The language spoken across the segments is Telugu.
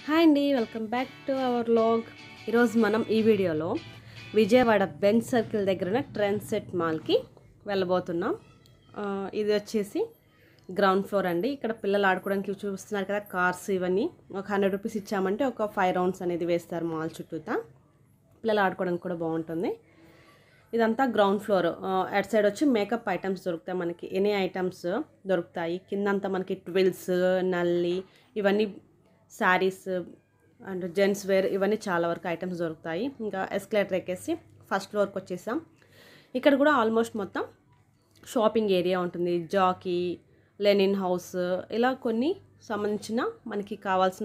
హాయ్ అండి welcome back to our vlog ఈరోజు మనం ఈ వీడియోలో విజయవాడ బెంచ్ సర్కిల్ దగ్గర ఉన్న ట్రెండ్ సెట్ మాల్కి వెళ్ళబోతున్నాం ఆ, ఇది వచ్చేసి గ్రౌండ్ ఫ్లోర్ అండి ఇక్కడ పిల్లలు ఆడుకోవడానికి చూపిస్తున్నారు కదా కార్స్ ఇవన్నీ ఒక హండ్రెడ్ రూపీస్ ఇచ్చామంటే ఒక ఫైవ్ రౌండ్స్ అనేది వేస్తారు మాల్ చుట్టూతా పిల్లలు ఆడుకోవడానికి కూడా బాగుంటుంది ఇదంతా గ్రౌండ్ ఫ్లోర్ అట్ సైడ్ వచ్చి మేకప్ ఐటమ్స్ దొరుకుతాయి మనకి ఎనీ ఐటమ్స్ దొరుకుతాయి కిందంతా మనకి ట్విల్స్ నల్లి ఇవన్నీ శారీస్ అండ్ జెంట్స్ వేర్ ఇవన్నీ చాలా వరకు ఐటమ్స్ దొరుకుతాయి ఇంకా ఎస్కలేటర్ ఎక్కేసి ఫస్ట్ ఫ్లోర్కి వచ్చేసాం ఇక్కడ కూడా ఆల్మోస్ట్ మొత్తం షాపింగ్ ఏరియా ఉంటుంది జాకీ లెనిన్ హౌస్ ఇలా కొన్ని సంబంధించిన మనకి కావాల్సిన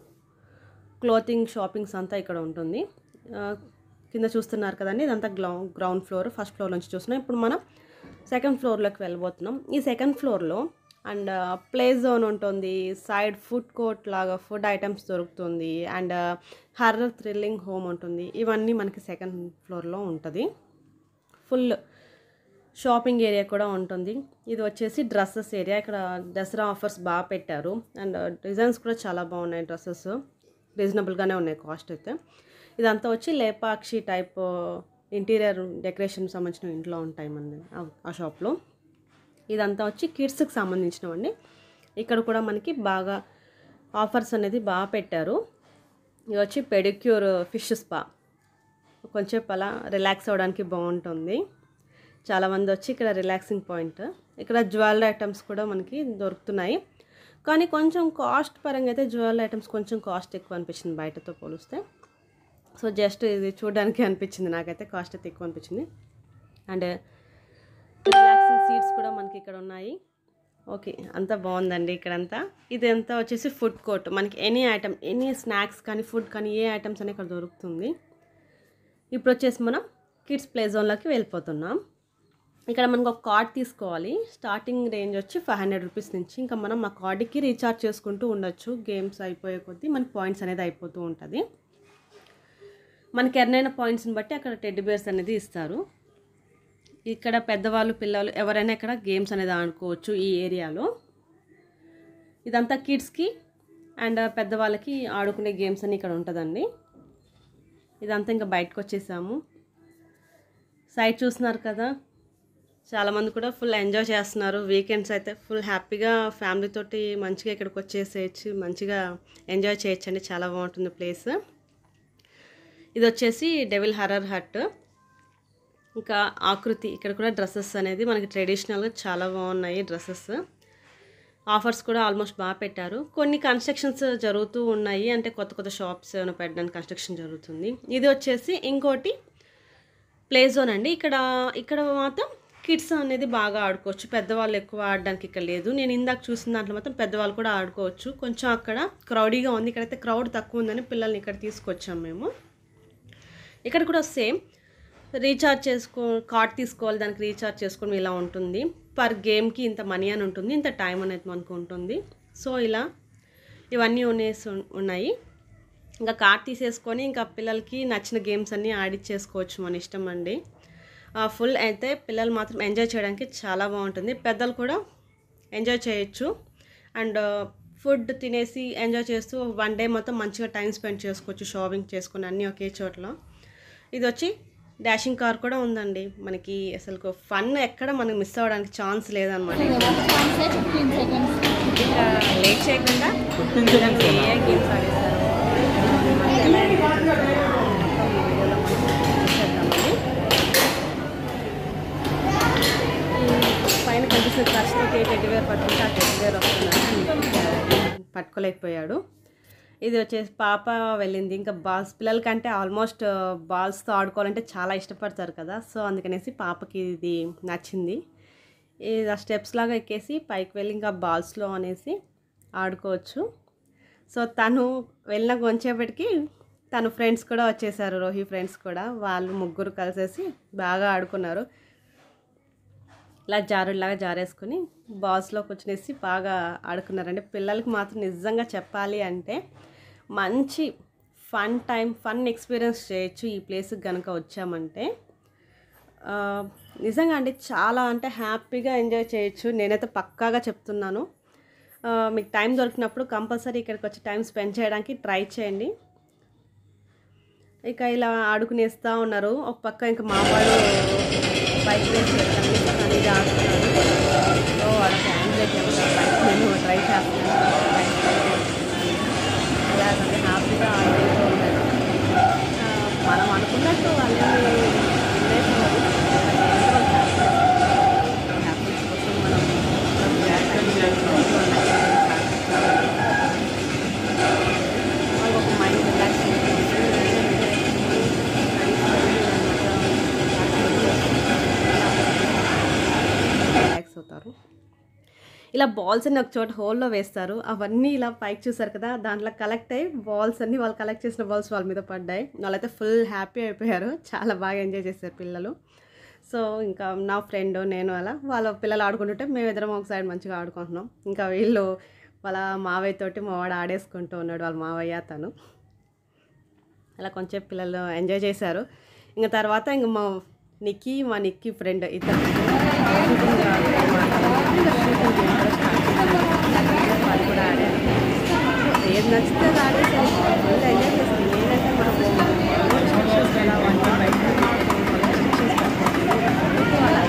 క్లోతింగ్ షాపింగ్స్ అంతా ఇక్కడ ఉంటుంది ఆ, కింద చూస్తున్నారు కదండి ఇదంతా గ్రౌ గ్రౌండ్ ఫ్లోర్ ఫస్ట్ ఫ్లోర్ నుంచి చూస్తున్నాం ఇప్పుడు మనం సెకండ్ ఫ్లోర్లోకి వెళ్ళబోతున్నాం ఈ సెకండ్ ఫ్లోర్లో అండ్ ప్లే జోన్ ఉంటుంది సైడ్ ఫుడ్ కోర్ట్ లాగా ఫుడ్ ఐటమ్స్ దొరుకుతుంది అండ్ హర్రర్ థ్రిల్లింగ్ హోమ్ ఉంటుంది ఇవన్నీ మనకి సెకండ్ ఫ్లోర్లో ఉంటుంది ఫుల్ షాపింగ్ ఏరియా కూడా ఉంటుంది ఇది వచ్చేసి డ్రెస్సెస్ ఏరియా ఇక్కడ దసరా ఆఫర్స్ బాగా పెట్టారు అండ్ డిజైన్స్ కూడా చాలా బాగున్నాయి డ్రెస్సెస్ రీజనబుల్గానే ఉన్నాయి కాస్ట్ అయితే ఇదంతా వచ్చి లేపాక్షి టైప్ ఇంటీరియర్ డెకరేషన్ సంబంధించిన ఇంట్లో ఉంటాయి మన ఆ- ఆ షాప్లో ఇదంతా వచ్చి కిడ్స్కి సంబంధించినవండి ఇక్కడ కూడా మనకి బాగా ఆఫర్స్ అనేది బాగా పెట్టారు ఇది వచ్చి పెడిక్యూర్ ఫిష్ స్పా కొంచెం అలా రిలాక్స్ అవ్వడానికి బాగుంటుంది చాలామంది వచ్చి ఇక్కడ రిలాక్సింగ్ పాయింట్ ఇక్కడ జ్యువెలరీ ఐటమ్స్ కూడా మనకి దొరుకుతున్నాయి కానీ కొంచెం కాస్ట్ పరంగా అయితే జ్యువెలరీ ఐటమ్స్ కొంచెం కాస్ట్ ఎక్కువ అనిపించింది బయటతో పోలిస్తే సో జస్ట్ ఇది చూడడానికి అనిపించింది నాకైతే కాస్ట్ అయితే ఎక్కువ అనిపించింది అండ్ రిలాక్సింగ్ సీట్స్ కూడా మనకి ఇక్కడ ఉన్నాయి ఓకే అంతా బాగుందండి ఇక్కడంతా ఇదంతా వచ్చేసి ఫుడ్ కోర్ట్ మనకి ఎనీ ఐటమ్ ఎనీ స్నాక్స్ కానీ ఫుడ్ కానీ ఏ ఐటమ్స్ అని ఇక్కడ దొరుకుతుంది ఇప్పుడు వచ్చేసి మనం కిడ్స్ ప్లే జోన్లోకి వెళ్ళిపోతున్నాం ఇక్కడ మనకు ఒక కార్డ్ తీసుకోవాలి స్టార్టింగ్ రేంజ్ వచ్చి ఫైవ్ హండ్రెడ్ రూపీస్ నుంచి ఇంకా మనం ఆ కార్డుకి రీఛార్జ్ చేసుకుంటూ ఉండొచ్చు గేమ్స్ అయిపోయే కొద్దీ మన పాయింట్స్ అనేది అయిపోతూ ఉంటుంది మనకి ఎర్నైన పాయింట్స్ని బట్టి అక్కడ టెడ్డి బేర్స్ అనేది ఇస్తారు ఇక్కడ పెద్దవాళ్ళు పిల్లలు ఎవరైనా ఇక్కడ గేమ్స్ అనేది ఆడుకోవచ్చు ఈ ఏరియాలో ఇదంతా కిడ్స్కి అండ్ పెద్దవాళ్ళకి ఆడుకునే గేమ్స్ అని ఇక్కడ ఉంటుందండి ఇదంతా ఇంకా బయటకు వచ్చేసాము సైడ్ చూస్తున్నారు కదా చాలామంది కూడా ఫుల్ ఎంజాయ్ చేస్తున్నారు వీకెండ్స్ అయితే ఫుల్ హ్యాపీగా ఫ్యామిలీ తోటి మంచిగా ఇక్కడికి వచ్చేసేయచ్చు మంచిగా ఎంజాయ్ చేయొచ్చు అండి చాలా బాగుంటుంది ప్లేస్ ఇది వచ్చేసి డెవిల్ హర్రర్ హట్ ఇంకా ఆకృతి ఇక్కడ కూడా డ్రెస్సెస్ అనేది మనకి ట్రెడిషనల్గా చాలా బాగున్నాయి డ్రెస్సెస్ ఆఫర్స్ కూడా ఆల్మోస్ట్ బాగా పెట్టారు కొన్ని కన్స్ట్రక్షన్స్ జరుగుతూ ఉన్నాయి అంటే కొత్త కొత్త షాప్స్ ఏమైనా పెట్టడానికి కన్స్ట్రక్షన్ జరుగుతుంది ఇది వచ్చేసి ఇంకోటి ప్లే జోన్ అండి ఇక్కడ ఇక్కడ మాత్రం కిడ్స్ అనేది బాగా ఆడుకోవచ్చు పెద్దవాళ్ళు ఎక్కువ ఆడడానికి ఇక్కడ లేదు నేను ఇందాక చూసిన దాంట్లో మాత్రం పెద్దవాళ్ళు కూడా ఆడుకోవచ్చు కొంచెం అక్కడ క్రౌడీగా ఉంది ఇక్కడైతే క్రౌడ్ తక్కువ ఉందని పిల్లల్ని ఇక్కడ తీసుకొచ్చాం మేము ఇక్కడ కూడా సేమ్ రీఛార్జ్ చేసుకో కార్డ్ తీసుకోవాలి దానికి రీఛార్జ్ చేసుకోవడం ఇలా ఉంటుంది పర్ గేమ్కి ఇంత మనీ అని ఉంటుంది ఇంత టైం అనేది మనకు ఉంటుంది సో ఇలా ఇవన్నీ ఉన్నేసి ఉన్నాయి ఇంకా కార్డ్ తీసేసుకొని ఇంకా పిల్లలకి నచ్చిన గేమ్స్ అన్నీ ఆడిచ్చేసుకోవచ్చు మన ఇష్టం అండి ఫుల్ అయితే పిల్లలు మాత్రం ఎంజాయ్ చేయడానికి చాలా బాగుంటుంది పెద్దలు కూడా ఎంజాయ్ చేయొచ్చు అండ్ ఫుడ్ తినేసి ఎంజాయ్ చేస్తూ వన్ డే మొత్తం మంచిగా టైం స్పెండ్ చేసుకోవచ్చు షాపింగ్ చేసుకుని అన్నీ ఒకే చోట్ల ఇది వచ్చి డాషింగ్ కార్ కూడా ఉందండి మనకి అసలు ఫన్ ఎక్కడ మనకి మిస్ అవ్వడానికి ఛాన్స్ లేదనమాట ఇంకా లేట్ చేయకుండా పిల్లలు ఏ గేమ్స్ ఆడేస్తారు మనకి ఎలా అనిపిస్తుందో మొత్తం ఈ వీడియోలో మనం చూసేద్దామండి. ఈ పైన కనిపిస్తున్న ఖర్చుతో ఏ టెడ్డి వేర్ పట్టుకుంటే ఆ టెడ్డి వేర్ వస్తున్నాడు పట్టుకోలేకపోయాడు ఇది వచ్చేసి పాప వెళ్ళింది ఇంకా బాల్స్ పిల్లలకంటే ఆల్మోస్ట్ బాల్స్తో ఆడుకోవాలంటే చాలా ఇష్టపడతారు కదా సో అందుకనేసి పాపకి ఇది నచ్చింది ఇది ఆ స్టెప్స్ లాగా ఎక్కేసి పైకి వెళ్ళి ఇంకా బాల్స్లో అనేసి ఆడుకోవచ్చు సో తను వెళ్ళిన కొంచేపటికి తను ఫ్రెండ్స్ కూడా వచ్చేసారు రోహి ఫ్రెండ్స్ కూడా వాళ్ళు ముగ్గురు కలిసేసి బాగా ఆడుకున్నారు ఇలా జారులాగా జారేసుకుని బాల్స్లో కూర్చునేసి బాగా ఆడుకున్నారండి పిల్లలకి మాత్రం నిజంగా చెప్పాలి అంటే మంచి ఫన్ టైం ఫన్ ఎక్స్పీరియన్స్ చేయొచ్చు ఈ ప్లేస్కి కనుక వచ్చామంటే ఆ, నిజంగా అండి చాలా అంటే హ్యాపీగా ఎంజాయ్ చేయొచ్చు నేనైతే పక్కాగా చెప్తున్నాను ఆ, మీకు టైం దొరికినప్పుడు కంపల్సరీ ఇక్కడికి వచ్చి టైం స్పెండ్ చేయడానికి ట్రై చేయండి ఇక ఇలా ఆడుకునేస్తూ ఉన్నారు ఒక పక్క ఇంకా మా వాళ్ళు బైక్ రేస్ అనేది ఆడుతున్నారు సో వాళ్ళకి యాంగ్జైటీ బైక్ నేను ట్రై చేస్తున్నాను బైక్ ఇలా కొంచెం హ్యాపీగా ఆడుతూ ఉంటారు ఆ, మనం అనుకున్నట్టు వాళ్ళని వినేసుకోవాలి హ్యాపీనెస్ కోసం మనం వాళ్ళకి ఒక మైండ్ రిలాక్స్ రిలాక్స్ అవుతారు ఇలా బాల్స్ అన్ని ఒక చోట హోల్లో వేస్తారు అవన్నీ ఇలా పైకి చూసారు కదా దాంట్లో కలెక్ట్ అయ్యి బాల్స్ అన్ని వాళ్ళు కలెక్ట్ చేసిన బాల్స్ వాళ్ళ మీద పడ్డాయి వాళ్ళైతే ఫుల్ హ్యాపీ అయిపోయారు చాలా బాగా ఎంజాయ్ చేశారు పిల్లలు సో ఇంకా నా ఫ్రెండ్ నేను అలా వాళ్ళ పిల్లలు ఆడుకుంటుంటే మేము ఇద్దరం ఒక సైడ్ మంచిగా ఆడుకుంటున్నాం ఇంకా వీళ్ళు వాళ్ళ మావయ్య తోటి మా వాడు ఆడేసుకుంటూ ఉన్నాడు వాళ్ళ మావయ్య తను అలా కొంచెం పిల్లలు ఎంజాయ్ చేశారు ఇంకా తర్వాత ఇంక మా నిక్కీ మా నిక్కీ ఫ్రెండ్ ఇద్దరు shooting ఆడుతూ మాట్లాడుతూ ఇంకా shooting game కూడా start చేశారు. వాళ్ళు కూడా ఆడారు సో ఏది నచ్చితే అది ఆడేసారు ఫుల్ ఎంజాయ్ చేశారు ఏంటంటే మనకు restrictions కదా అవన్నీ బయట restrictions పెట్టారు. సో అలా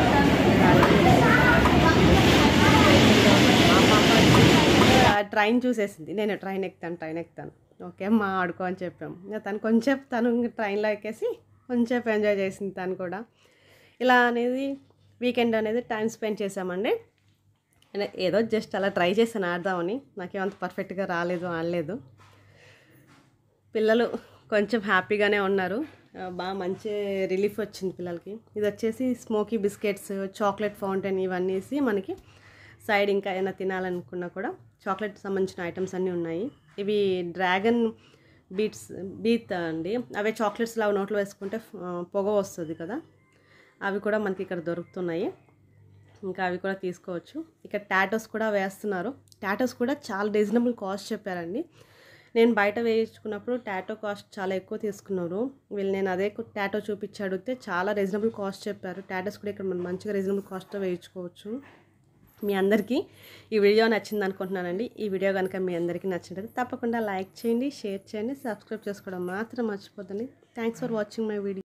మా పాప ట్రైన్ చూసేసింది నేను ట్రైన్ ఎక్కుతాను ట్రైన్ ఎక్కుతాను ఓకే అమ్మా ఆడుకో అని చెప్పాము ఇంకా తను కొంచెం తను ట్రైన్లో ఎక్కేసి కొంచెం ఎంజాయ్ చేసింది తను కూడా ఇలా అనేది వీకెండ్ అనేది టైం స్పెండ్ చేసామండి అంటే ఏదో జస్ట్ అలా ట్రై చేశాను ఆడదామని నాకేమంత పర్ఫెక్ట్గా రాలేదు ఆడలేదు పిల్లలు కొంచెం హ్యాపీగానే ఉన్నారు ఆ, బాగా మంచి రిలీఫ్ వచ్చింది పిల్లలకి ఇది వచ్చేసి స్మోకీ బిస్కెట్స్ చాక్లెట్ ఫౌంటైన్ ఇవన్నీ వేసి మనకి సైడ్ ఇంకా ఏమైనా తినాలనుకున్నా కూడా చాక్లెట్ సంబంధించిన ఐటమ్స్ అన్నీ ఉన్నాయి ఇవి డ్రాగన్ బీట్స్ బీత్ అండి అవే చాక్లెట్స్ లాగా నోట్లో వేసుకుంటే ఆ, పొగ వస్తుంది కదా అవి కూడా మనకి ఇక్కడ దొరుకుతున్నాయి ఇంకా అవి కూడా తీసుకోవచ్చు ఇక్కడ టాటోస్ కూడా వేస్తున్నారు టాటోస్ కూడా చాలా రీజనబుల్ కాస్ట్ చెప్పారండి నేను బయట వేయించుకున్నప్పుడు టాటో కాస్ట్ చాలా ఎక్కువ తీసుకున్నారు వీళ్ళు నేను అదే టాటో చూపించి అడిగితే చాలా రీజనబుల్ కాస్ట్ చెప్పారు టాటోస్ కూడా ఇక్కడ మనం మంచిగా రీజనబుల్ కాస్ట్తో వేయించుకోవచ్చు మీ అందరికీ ఈ వీడియో నచ్చింది అనుకుంటున్నానండి ఈ వీడియో కనుక మీ అందరికీ నచ్చినట్లయితే తప్పకుండా లైక్ చేయండి షేర్ చేయండి సబ్స్క్రైబ్ చేసుకోవడం మాత్రం మర్చిపోతుంది thanks for watching my video